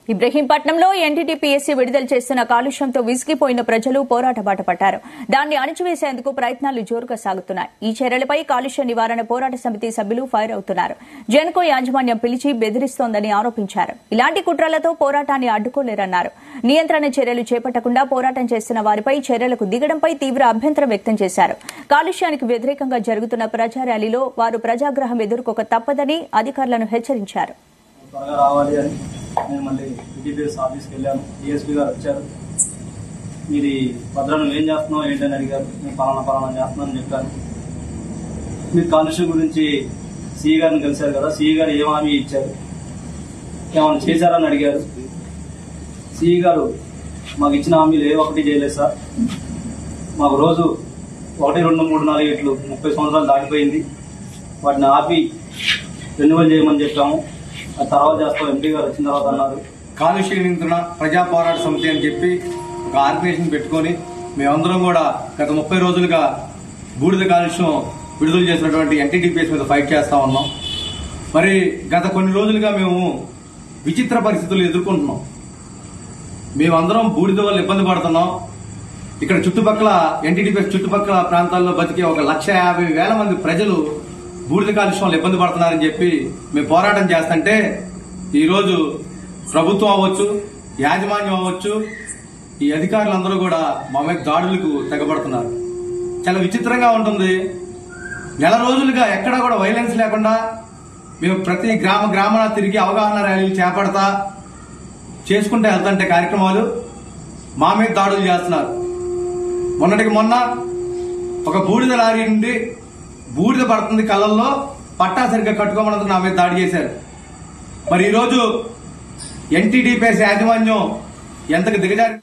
ఇబ్రహీంపట్నంలో ఎన్టీటీపీఎస్సీ విడుదల చేస్తున్న కాలుష్యంతో విసిగిపోయిన ప్రజలు పోరాట బాట పట్టారు దాన్ని అణచివేసేందుకు ప్రయత్నాలు జోరుగా సాగుతున్నాయి ఈ చర్యలపై కాలుష్య నివారణ పోరాట సమితి సభ్యులు ఫైర్ అవుతున్నారు జెన్కో యాజమాన్యం పిలిచి బెదిరిస్తోందని ఆరోపించారు ఇలాంటి కుట్రలతో పోరాటాన్ని అడ్డుకోలేరన్నారు నియంత్రణ చర్యలు చేపట్టకుండా పోరాటం చేస్తున్న వారిపై చర్యలకు దిగడంపై తీవ్ర అభ్యంతరం వ్యక్తం చేశారు కాలుష్యానికి వ్యతిరేకంగా జరుగుతున్న ప్రజా ర్యాలీలో వారు ప్రజాగ్రహం ఎదుర్కోక తప్పదని అధికారులను హెచ్చరించారు త్వరగా రావాలి అని నేను మళ్ళీ ఈటీపీఎస్ ఆఫీస్కి వెళ్ళాను డిఎస్పీ గారు వచ్చారు మీరు ఈ భద్రను ఏం చేస్తున్నావు ఏంటని అడిగారు నేను పలానా పలానా చేస్తున్నాను అని చెప్పాను మీరు కాలుష్యం గురించి సిఈ గారిని కలిశారు కదా సిఈ గారు ఏం హామీ ఇచ్చారు ఏమైనా చేశారని అడిగారు సిఈ గారు మాకు ఇచ్చిన హామీలు ఏ ఒక్కటి చేయలేదు సార్ మాకు రోజు ఒకటి రెండు మూడు నాలుగు ఇట్లు ముప్పై సంవత్సరాలు దాటిపోయింది వాటిని ఆపి రెన్యువల్ చేయమని చెప్పాము ఆ తర్వాత చేస్తాం ఎంపీ గారు వచ్చిన తర్వాత అన్నారు కాలుష్య నియంత్రణ ప్రజా పోరాట సమితి అని చెప్పి ఒక ఆర్గనైజేషన్ పెట్టుకొని మేమందరం కూడా గత ముప్పై రోజులుగా బూడిద కాలుష్యం విడుదల చేసినటువంటి ఎన్టీడీపీఎస్ మీద ఫైట్ చేస్తా ఉన్నాం మరి గత కొన్ని రోజులుగా మేము విచిత్ర పరిస్థితులు ఎదుర్కొంటున్నాం మేమందరం బూడిద వల్ల ఇబ్బంది పడుతున్నాం ఇక్కడ చుట్టుపక్కల ఎన్టీడీపీఎస్ చుట్టుపక్కల ప్రాంతాల్లో బతికే ఒక లక్ష యాభై వేల మంది ప్రజలు బూడిద కాలుష్యం వల్ల ఇబ్బంది పడుతున్నారని చెప్పి మేము పోరాటం చేస్తుంటే ఈ రోజు ప్రభుత్వం అవ్వచ్చు యాజమాన్యం అవ్వచ్చు ఈ అధికారులందరూ కూడా మా మీద దాడులకు తెగబడుతున్నారు చాలా విచిత్రంగా ఉంటుంది నెల రోజులుగా ఎక్కడా కూడా వైలెన్స్ లేకుండా మేము ప్రతి గ్రామ గ్రామాన తిరిగి అవగాహన ర్యాలీలు చేపడతా చేసుకుంటే వెళ్తుంటే కార్యక్రమాలు మా మీద దాడులు చేస్తున్నారు మొన్నటికి మొన్న ఒక బూడిద లారీ నుండి బూడిద పడుతుంది కళ్ళల్లో పట్టా సరిగ్గా కట్టుకోమన్నందుకు నా మీద దాడి చేశారు మరి ఈరోజు ఎన్టీడీపీఎస్ యాజమాన్యం ఎంతకు దిగజారి